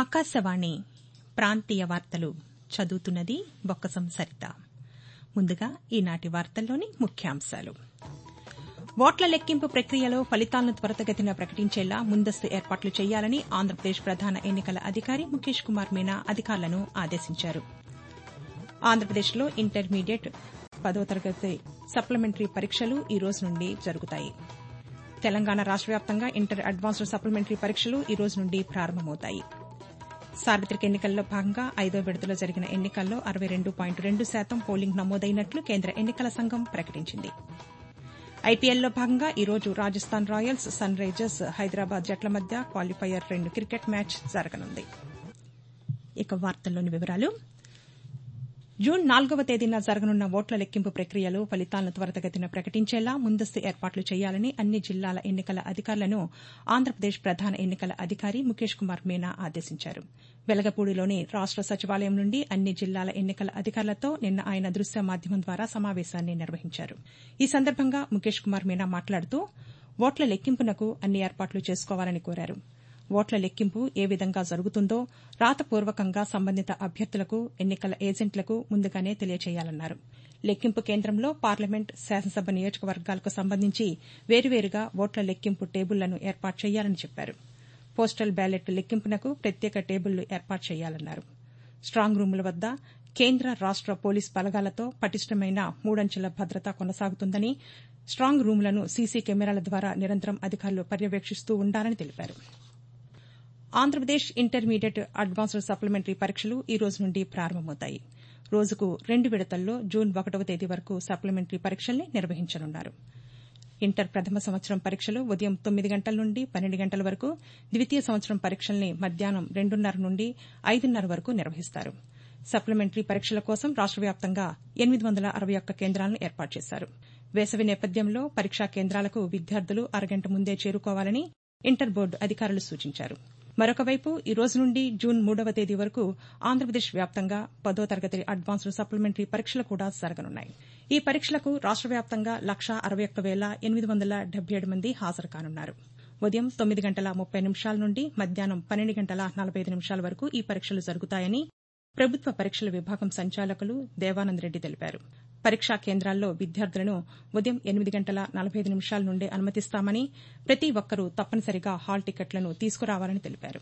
ఆకాశవాణి ప్రాంతీయ వార్తలు చదువుతున్నది బొక్కసం సరిత ముందుగా ఈనాటి వార్తల్లోని ముఖ్యాంశాలు ఓట్ల లెక్కింపు ప్రక్రియలో ఫలితాలను త్వరితగతిన ప్రకటించేలా ముందస్తు ఏర్పాట్లు చేయాలని ఆంధ్రప్రదేశ్ ప్రధాన ఎన్నికల అధికారి ముఖేష్ కుమార్ మీనా అధికారులను ఆదేశించారు ఆంధ్రప్రదేశ్లో ఇంటర్మీడియట్ పదో తరగతి సప్లిమెంటరీ పరీక్షలు ఈ రోజు నుండి జరుగుతాయి తెలంగాణ రాష్ట వ్యాప్తంగా ఇంటర్ అడ్వాన్స్డ్ సప్లిమెంటరీ పరీక్షలు ఈ రోజు నుండి ప్రారంభమవుతాయి సార్వతిక ఎన్నికల్లో భాగంగా ఐదో విడతలో జరిగిన ఎన్నికల్లో అరవై రెండు పాయింట్ రెండు శాతం పోలింగ్ నమోదైనట్లు కేంద్ర ఎన్నికల సంఘం ప్రకటించింది ఐపీఎల్లో భాగంగా ఈ రోజు Rajasthan royals sunrisers Hyderabad జట్ల మధ్య క్వాలిఫైయర్ రెండు క్రికెట్ మ్యాచ్ జరగనుంది ఇక వార్తల్లోని వివరాలు జూన్ నాలుగవ తేదీన జరగనున్న ఓట్ల లెక్కింపు ప్రక్రియలో ఫలితాలను త్వరితగతిన ప్రకటించేలా ముందస్తు ఏర్పాట్లు చేయాలని అన్ని జిల్లాల ఎన్నికల అధికారులను ఆంధ్రప్రదేశ్ ప్రధాన ఎన్నికల అధికారి ముఖేష్ కుమార్ మీనా ఆదేశించారు వెలగపూడిలోని రాష్ట సచివాలయం నుండి అన్ని జిల్లాల ఎన్నికల అధికారులతో నిన్న ఆయన దృశ్య మాధ్యమం ద్వారా సమావేశాన్ని నిర్వహించారు ఈ సందర్భంగా ముఖేష్ కుమార్ మీనా మాట్లాడుతూ ఓట్ల లెక్కింపునకు అన్ని ఏర్పాట్లు చేసుకోవాలని కోరారు ఓట్ల లెక్కింపు ఏ విధంగా జరుగుతుందో రాతపూర్వకంగా సంబంధిత అభ్యర్థులకు ఎన్నికల ఏజెంట్లకు ముందుగానే తెలియచేయాలన్నారు లెక్కింపు కేంద్రంలో పార్లమెంట్ శాసనసభ నియోజకవర్గాలకు సంబంధించి వేరువేరుగా ఓట్ల లెక్కింపు టేబుళ్లను ఏర్పాటు చేయాలని చెప్పారు పోస్టల్ బ్యాలెట్ లెక్కింపునకు ప్రత్యేక టేబుళ్లు ఏర్పాటు చేయాలన్నారు స్టాంగ్ రూముల వద్ద కేంద్ర రాష్ట పోలీస్ బలగాలతో పటిష్టమైన మూడంచెల భద్రత కొనసాగుతుందని స్టాంగ్ రూములను సీసీ కెమెరాల ద్వారా నిరంతరం అధికారులు పర్యవేక్షిస్తూ ఉండాలని తెలిపారు ఆంధ్రప్రదేశ్ ఇంటర్మీడియట్ అడ్వాన్స్డ్ సప్లిమెంటరీ పరీక్షలు ఈ రోజు నుండి ప్రారంభమవుతాయి రోజుకు రెండు విడతల్లో జూన్ ఒకటవ తేదీ వరకు సప్లిమెంటరీ పరీక్షల్ని నిర్వహించనున్నారు ఇంటర్ ప్రథమ సంవత్సరం పరీక్షలు ఉదయం తొమ్మిది గంటల నుండి పన్నెండు గంటల వరకు ద్వితీయ సంవత్సరం పరీక్షల్ని మధ్యాహ్నం రెండున్నర నుండి ఐదున్నర వరకు నిర్వహిస్తారు సప్లిమెంటరీ పరీక్షల కోసం రాష్ట వ్యాప్తంగా ఎనిమిది వందల అరవై ఒక్క కేంద్రాలను ఏర్పాటు చేశారు వేసవి నేపథ్యంలో పరీక్షా కేంద్రాలకు విద్యార్థులు అరగంట ముందే చేరుకోవాలని ఇంటర్ బోర్డు అధికారులు సూచించారు మరొకవైపు ఈ రోజు నుండి జూన్ మూడవ తేదీ వరకు ఆంధ్రప్రదేశ్ వ్యాప్తంగా పదో తరగతి అడ్వాన్స్డ్ సప్లిమెంటరీ పరీక్షలు కూడా జరగనున్నాయి ఈ పరీక్షలకు రాష్ట వ్యాప్తంగా లక్షా అరవై ఒక్క వేల ఎనిమిది వందల డెబ్బై ఏడు మంది హాజరు కానున్నారు ఉదయం తొమ్మిది గంటల ముప్పై నిమిషాల నుండి మధ్యాహ్నం పన్నెండు గంటల నలభై ఐదు నిమిషాల వరకు ఈ పరీక్షలు జరుగుతాయని ప్రభుత్వ పరీక్షల విభాగం సంచాలకులు దేవానంద్ రెడ్డి తెలిపారు పరీక్షా కేంద్రాల్లో విద్యార్థులను ఉదయం ఎనిమిది గంటల నలభై ఐదు నిమిషాల నుండే అనుమతిస్తామని ప్రతి ఒక్కరూ తప్పనిసరిగా హాల్ టికెట్లను తీసుకురావాలని తెలిపారు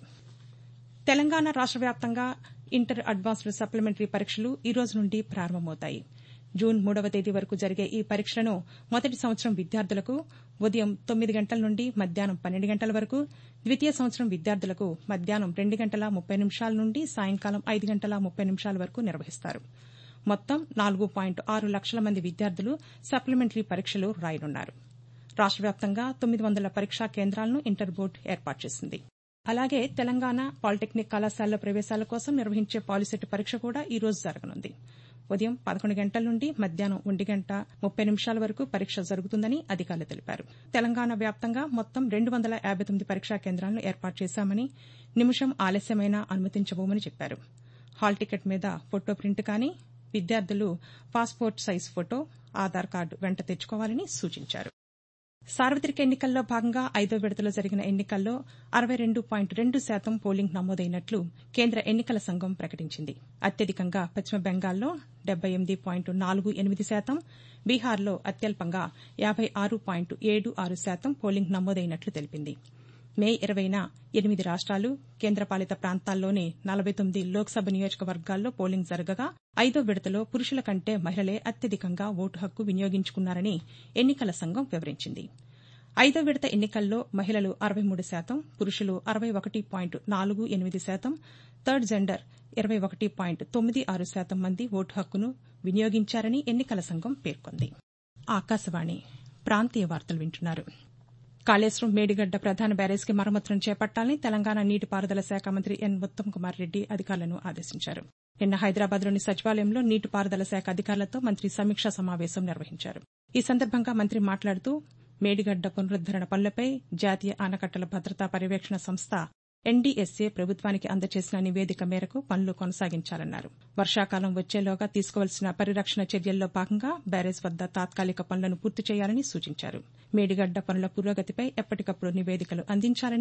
తెలంగాణ రాష్ట వ్యాప్తంగా ఇంటర్ అడ్వాన్స్డ్ సప్లిమెంటరీ పరీక్షలు ఈ రోజు నుండి ప్రారంభమవుతాయి జూన్ మూడవ తేదీ వరకు జరిగే ఈ పరీక్షలను మొదటి సంవత్సరం విద్యార్థులకు ఉదయం తొమ్మిది గంటల నుండి మధ్యాహ్నం పన్నెండు గంటల వరకు ద్వితీయ సంవత్సరం విద్యార్థులకు మధ్యాహ్నం రెండు గంటల ముప్పై నిమిషాల నుండి సాయంకాలం ఐదు గంటల ముప్పై నిమిషాల వరకు నిర్వహిస్తారు మొత్తం నాలుగు పాయింట్ ఆరు లక్షల మంది విద్యార్థులు సప్లిమెంటరీ పరీక్షలు రాయనున్నారు రాష్ట వ్యాప్తంగా తొమ్మిది వందల పరీక్షా కేంద్రాలను ఇంటర్ బోర్డు ఏర్పాటు చేసింది అలాగే తెలంగాణ పాలిటెక్నిక్ కళాశాలల ప్రవేశాల కోసం నిర్వహించే పాలిసెట్ పరీక్ష కూడా ఈ రోజు జరగనుంది ఉదయం పదకొండు గంటల నుండి మధ్యాహ్నం ఒంటి గంట ముప్పై నిమిషాల వరకు పరీక్ష జరుగుతుందని అధికారులు తెలిపారు తెలంగాణ వ్యాప్తంగా మొత్తం రెండు వందల యాబై తొమ్మిది పరీక్షా కేంద్రాలను ఏర్పాటు చేశామని నిమిషం ఆలస్యమైనా అనుమతించబోమని చెప్పారు హాల్ టికెట్ మీద ఫోటో ప్రింట్ కానీ విద్యార్థులు passport size photo Aadhaar card వెంట తెచ్చుకోవాలని సూచించారు సార్వతిక ఎన్నికల్లో భాగంగా ఐదో విడతలో జరిగిన ఎన్నికల్లో అరవై రెండు పాయింట్ రెండు శాతం పోలింగ్ నమోదైనట్లు కేంద్ర ఎన్నికల సంఘం ప్రకటించింది అత్యధికంగా పశ్చిమ బెంగాల్లో డెబ్బై ఎనిమిది పాయింట్ నాలుగు ఎనిమిది శాతం బీహార్లో అత్యల్పంగా యాబై ఆరు పాయింట్ ఏడు ఆరు శాతం పోలింగ్ నమోదైనట్లు తెలిపింది మే ఇరవైన ఎనిమిది రాష్ట్రాలు కేంద్రపాలిత ప్రాంతాల్లోని నలభై తొమ్మిది లోక్సభ నియోజకవర్గాల్లో పోలింగ్ జరగగా ఐదో విడతలో పురుషుల కంటే మహిళలే అత్యధికంగా ఓటు హక్కు వినియోగించుకున్నారని ఎన్నికల సంఘం వివరించింది ఐదో విడత ఎన్నికల్లో మహిళలు అరవై మూడు శాతం పురుషులు అరవై ఒకటి పాయింట్ నాలుగు ఎనిమిది శాతం థర్డ్ జెండర్ ఇరవై ఒకటి పాయింట్ తొమ్మిది ఆరు శాతం మంది ఓటు హక్కును వినియోగించారని ఎన్నికల సంఘం పేర్కొంది ఆకాశవాణి ప్రాంతీయ వార్తలు వింటున్నారు కాళేశ్వరం మేడిగడ్డ ప్రధాన బ్యారేజ్కి మరమ్మతులను చేపట్టాలని తెలంగాణ నీటిపారుదల శాఖ మంత్రి ఎన్ ఉత్తమ్ కుమార్ రెడ్డి అధికారులను ఆదేశించారు నిన్న హైదరాబాద్లోని సచివాలయంలో నీటిపారుదల శాఖ అధికారులతో మంత్రి సమీక్షా సమావేశం నిర్వహించారు ఈ సందర్భంగా మంత్రి మాట్లాడుతూ మేడిగడ్డ పునరుద్దరణ పనులపై జాతీయ ఆనకట్టల భద్రతా పర్యవేక్షణ సంస్థ ఎన్డీఎస్ఏ ప్రభుత్వానికి అందజేసిన నివేదిక మేరకు పనులు కొనసాగించాలన్నారు వర్షాకాలం వచ్చేలోగా తీసుకోవాల్సిన పరిరక్షణ చర్యల్లో భాగంగా బ్యారేజ్ వద్ద తాత్కాలిక పనులను పూర్తి చేయాలని సూచించారు మేడిగడ్డ పనుల పురోగతిపై ఎప్పటికప్పుడు నివేదికలు అందించాలని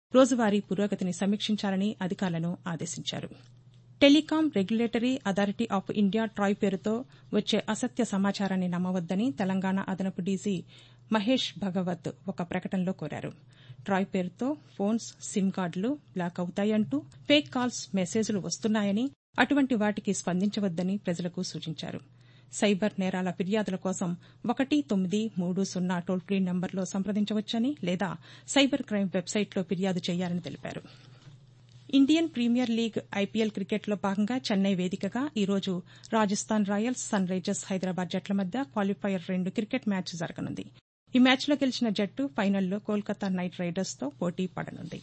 రోజువారీ పురోగతిని సమీక్షించాలని అధికారులను ఆదేశించారు telecom regulatory authority of India TRAI పేరుతో వచ్చే అసత్య సమాచారాన్ని నమ్మవద్దని తెలంగాణ అదనపు డీజీ మహేష్ భగవత్ ఒక ప్రకటనలో కోరారు ట్రాయ్ పేరుతో ఫోన్స్ సిమ్ కార్డులు బ్లాక్ అవుతాయంటూ ఫేక్ కాల్స్ మెసేజ్లు వస్తున్నాయని అటువంటి వాటికి స్పందించవద్దని ప్రజలకు సూచించారు సైబర్ నేరాల ఫిర్యాదుల కోసం ఒకటి తొమ్మిది మూడు సున్నా టోల్ ఫ్రీ నెంబర్లో సంప్రదించవచ్చని లేదా సైబర్ క్రైమ్ వెబ్సైట్లో ఫిర్యాదు చేయాలని తెలిపారు ఇండియన్ ప్రీమియర్ లీగ్ ఐపీఎల్ క్రికెట్లో భాగంగా చెన్నై వేదికగా ఈరోజు Rajasthan royals sunrisers Hyderabad జట్ల మధ్య క్వాలిఫైయర్ రెండు క్రికెట్ మ్యాచ్ జరగనుంది ఈ మ్యాచ్లో గెలిచిన జట్టు ఫైనల్లో కోల్కతా నైట్ రైడర్స్తో పోటీ పడనుంది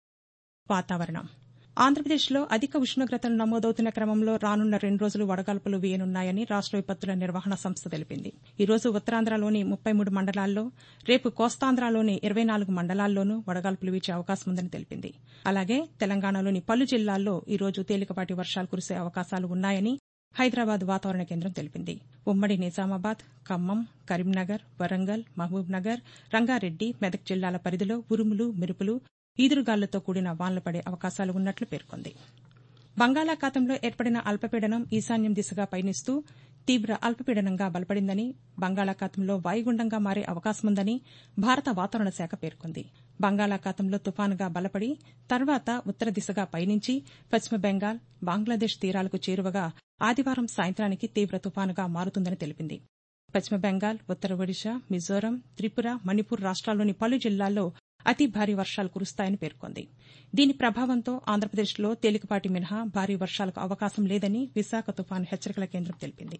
వాతావరణం ఆంధ్రప్రదేశ్లో అధిక ఉష్ణోగ్రతలు నమోదవుతున్న క్రమంలో రానున్న రెండు రోజులు వడగాల్పులు వీయనున్నాయని రాష్ట విపత్తుల నిర్వహణ సంస్థ తెలిపింది ఈ రోజు ఉత్తరాంధ్రలోని ముప్పై మూడు మండలాల్లో రేపు కోస్తాంధ్రలోని ఇరవై నాలుగు మండలాల్లోనూ వడగాల్పులు వీచే అవకాశం ఉందని తెలిపింది అలాగే తెలంగాణలోని పలు జిల్లాల్లో ఈ రోజు తేలికపాటి వర్షాలు కురిసే అవకాశాలు ఉన్నాయని హైదరాబాద్ వాతావరణ కేంద్రం తెలిపింది ఉమ్మడి నిజామాబాద్ ఖమ్మం కరీంనగర్ వరంగల్ మహబూబ్ నగర్ రంగారెడ్డి మెదక్ జిల్లాల పరిధిలో ఉరుములు మెరుపులు ఈదురుగాలులతో కూడిన వానలు పడే అవకాశాలు ఉన్నట్లు పేర్కొంది బంగాళాఖాతంలో ఏర్పడిన అల్పపీడనం ఈశాన్యం దిశగా పయనిస్తూ తీవ్ర అల్పపీడనంగా బలపడిందని బంగాళాఖాతంలో వాయుగుండంగా మారే అవకాశముందని భారత వాతావరణ శాఖ పేర్కొంది బంగాళాఖాతంలో తుపానుగా బలపడి తర్వాత ఉత్తర దిశగా పయనించి పశ్చిమ బెంగాల్ బంగ్లాదేశ్ తీరాలకు చేరువగా ఆదివారం సాయంత్రానికి తీవ్ర తుపానుగా మారుతుందని తెలిపింది పశ్చిమ బెంగాల్ ఉత్తర ఒడిశా మిజోరం త్రిపుర మణిపూర్ రాష్ట్రాల్లోని పలు జిల్లాల్లో అతి భారీ వర్షాలు కురుస్తాయని పేర్కొంది దీని ప్రభావంతో ఆంధ్రప్రదేశ్లో తేలికపాటి మినహా భారీ వర్షాలకు అవకాశం లేదని విశాఖ తుపాను హెచ్చరికల కేంద్రం తెలిపింది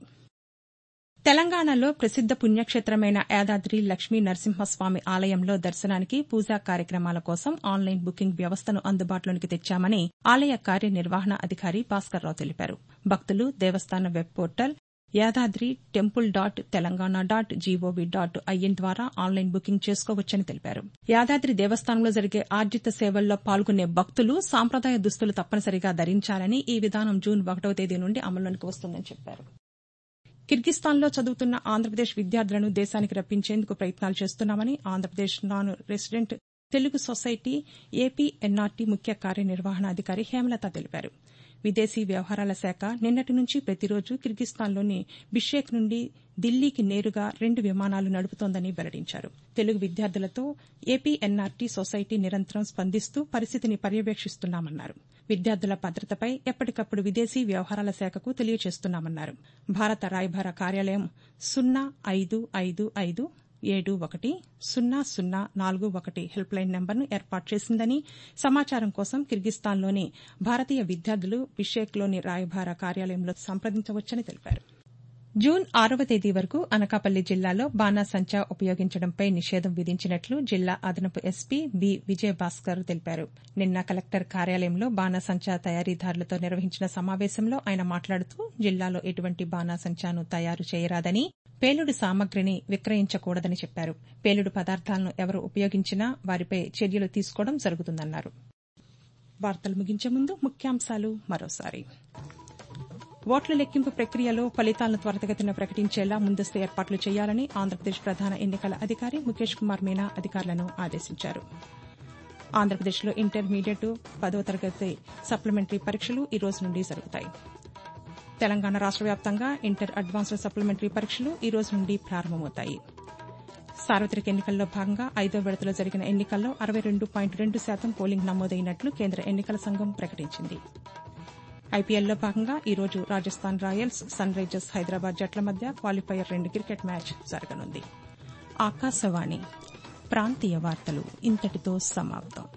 తెలంగాణలో ప్రసిద్ద పుణ్యక్షేత్రమైన యాదాద్రి లక్ష్మీ నరసింహస్వామి ఆలయంలో దర్శనానికి పూజా కార్యక్రమాల కోసం ఆన్లైన్ బుకింగ్ వ్యవస్థను అందుబాటులోకి తెచ్చామని ఆలయ కార్యనిర్వహణ అధికారి భాస్కర్రావు తెలిపారు భక్తులు దేవస్థానం web portal Yadadri temple dot Telangana dot G O V dot I N ద్వారా ఆన్లైన్ బుకింగ్ చేసుకోవచ్చని తెలిపారు యాదాద్రి దేవస్థానంలో జరిగే ఆర్జిత సేవల్లో పాల్గొనే భక్తులు సాంప్రదాయ దుస్తులు తప్పనిసరిగా ధరించాలని ఈ విధానం జూన్ ఒకటవ తేదీ నుండి అమల్లోకి వస్తుందని చెప్పారు కిర్గిస్తాన్లో చదువుతున్న ఆంధ్రప్రదేశ్ విద్యార్థులను దేశానికి రప్పించేందుకు ప్రయత్నాలు చేస్తున్నామని Andhra Pradesh non resident Telugu society AP NRT ముఖ్య కార్యనిర్వహణాధికారి హేమలత తెలిపారు విదేశీ వ్యవహారాల శాఖ నిన్నటి నుంచి ప్రతిరోజు కిర్గిస్తాన్లోని బిషేక్ నుండి ఢిల్లీకి నేరుగా రెండు విమానాలు నడుపుతోందని వెల్లడించారు తెలుగు విద్యార్థులతో ఏపీ ఎన్ఆర్టీ సొసైటీ నిరంతరం స్పందిస్తూ పరిస్థితిని పర్యవేక్షిస్తున్నామన్నారు విద్యార్థుల భద్రతపై ఎప్పటికప్పుడు విదేశీ వ్యవహారాల శాఖకు తెలియజేస్తున్నామన్నారు భారత రాయబార కార్యాలయం సున్నా ఐదు ఐదు ఐదు ఏడు ఒకటి సున్నా సున్నా నాలుగు ఒకటి హెల్ప్ లైన్ నెంబర్ను ఏర్పాటు చేసిందని సమాచారం కోసం కిర్గిస్తాన్లోని భారతీయ విద్యార్థులు బిషేక్లోని రాయబార కార్యాలయంలో సంప్రదించవచ్చని తెలిపారు జూన్ ఆరవ తేదీ వరకు అనకాపల్లి జిల్లాలో బాణాసంచా ఉపయోగించడంపై నిషేధం విధించినట్లు జిల్లా అదనపు ఎస్పీ బి విజయభాస్కర్ తెలిపారు నిన్న కలెక్టర్ కార్యాలయంలో బాణాసంచా తయారీదారులతో నిర్వహించిన సమావేశంలో ఆయన మాట్లాడుతూ జిల్లాలో ఎటువంటి బాణాసంచాను తయారు చేయరాదని పేలుడు సామగ్రిని విక్రయించకూడదని చెప్పారు పేలుడు పదార్థాలను ఎవరు ఉపయోగించినా వారిపై చర్యలు తీసుకోవడం జరుగుతుందన్నారు వార్తలు ముగించే ముందు ముఖ్యాంశాలు మరోసారి ఓట్ల లెక్కింపు ప్రక్రియలో ఫలితాలను త్వరితగతిన ప్రకటించేలా ముందస్తు ఏర్పాట్లు చేయాలని ఆంధ్రప్రదేశ్ ప్రధాన ఎన్నికల అధికారి ముఖేష్ కుమార్ మీనా అధికారులను ఆదేశించారు ఆంధ్రప్రదేశ్లో ఇంటర్మీడియట్ పదవ తరగతి సప్లిమెంటరీ పరీక్షలు ఈ రోజు నుండి జరుగుతాయి తెలంగాణ రాష్ట వ్యాప్తంగా ఇంటర్ అడ్వాన్స్డ్ సప్లిమెంటరీ పరీక్షలు ఈ రోజు నుండి ప్రారంభమవుతాయి సార్వత్రిక ఎన్నికల్లో భాగంగా ఐదో విడతలో జరిగిన ఎన్నికల్లో అరవై రెండు పాయింట్ రెండు శాతం పోలింగ్ నమోదైనట్లు కేంద్ర ఎన్నికల సంఘం ప్రకటించింది ఐపీఎల్లో భాగంగా ఈ రోజు Rajasthan royals sunrisers Hyderabad జట్ల మధ్య క్వాలిఫైయర్ రెండు క్రికెట్ మ్యాచ్ జరగనుంది ఆకాశవాణి ప్రాంతీయ వార్తలు ఇంతటితో సమాప్తం